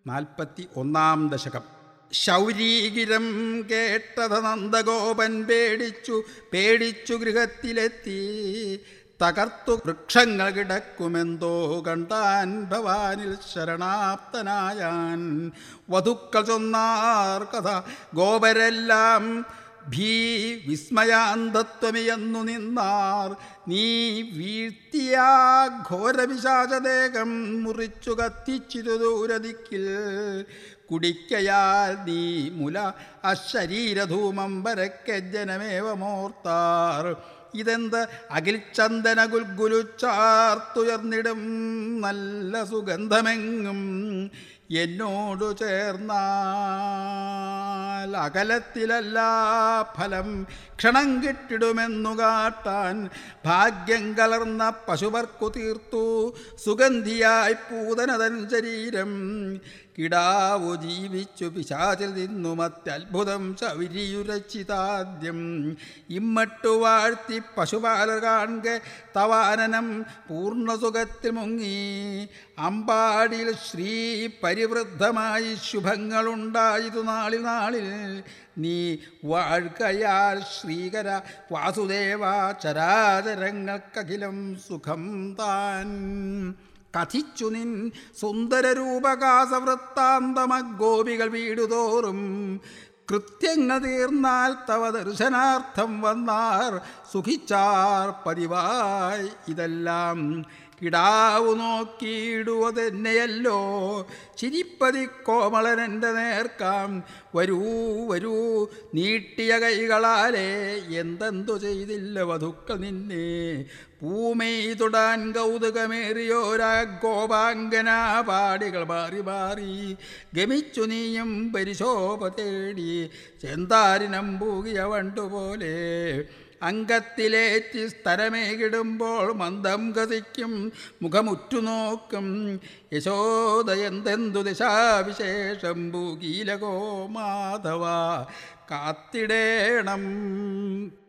നാൽപ്പത്തി ഒന്നാം ദശകം ശൗരീകിരം കേട്ടത് നന്ദഗോപൻ പേടിച്ചു പേടിച്ചു ഗൃഹത്തിലെത്തി തകർത്തു വൃക്ഷങ്ങൾ കിടക്കുമെന്തോ കണ്ടാൻ ഭവാനിൽ ശരണാപ്തനായാൻ വധുക്കൾ ചൊന്നാർ കഥ ഗോപരെല്ലാം ഭീ വിസ്മയാന്തത്വമിയെന്നു നിന്നാർ നീ വീഴ്ത്തിയ ഘോരവിശാചദേഹം മുറിച്ചു കത്തിച്ചിരു ദൂരദിക്കിൽ കുടിക്കയാൽ നീ മുല അശരീരധൂമം വരക്കെ ജനമേവമോർത്താർ ഇതെന്ത് അഖിൽ ചന്ദന ഗുൽഗുലുച്ചാർത്തുയർന്നിടും നല്ല സുഗന്ധമെങ്ങും എന്നോടു ചേർന്നാൽ അകലത്തിലല്ല ഫലം ക്ഷണം കിട്ടിടുമെന്നു കാട്ടാൻ ഭാഗ്യം കലർന്ന പശുവർക്കു തീർത്തു സുഗന്ധിയായി പൂതനതൻ ശരീരം കിടാവു ജീവിച്ചു പിശാചിൽ നിന്നും അത്യത്ഭുതം ശൗരിയുരച്ചിതാദ്യം ഇമ്മട്ടു വാഴ്ത്തി പശുപാലർ കാണുക തവാനനം പൂർണ്ണസുഖത്തിൽ മുങ്ങി അമ്പാടിയിൽ ശ്രീ പരിവൃദ്ധമായി ശുഭങ്ങളുണ്ടായതു നാളിൽ നാളിൽ നീ വാഴ്കയാൽ ശ്രീകര വാസുദേവ ചരാചരങ്ങൾക്കഖിലം സുഖം താൻ കഥിച്ചു നിൻ സുന്ദരരൂപകാസവൃത്താന്തമഗോപികൾ വീടുതോറും കൃത്യങ്ങൾ തീർന്നാൽ തവ ദർശനാർത്ഥം വന്നാർ സുഖിച്ചാർ പതിവായി ഇതെല്ലാം കിടാവു നോക്കിയിടുവതെന്നെയല്ലോ ചിരിപ്പതി കോമളനെൻ്റെ നേർക്കാം വരൂ വരൂ നീട്ടിയ കൈകളാലേ എന്തെന്തു ചെയ്തില്ല വധുക്കൾ നിന്നെ പൂമെയ് തൊടാൻ കൗതുകമേറിയോരാ ഗോപാങ്കനാ പാടികൾ മാറി മാറി ഗമിച്ചു നീയും പരിശോഭ തേടി ചെന്താരിനം പൂകിയ വണ്ടുപോലെ അംഗത്തിലേറ്റി സ്ഥലമേകിടുമ്പോൾ മന്ദം ഗതിക്കും മുഖമുറ്റുനോക്കും യശോദ എന്തെന്തു ദിശാവിശേഷം ഭൂകീലകോ മാധവ കാത്തിടേണം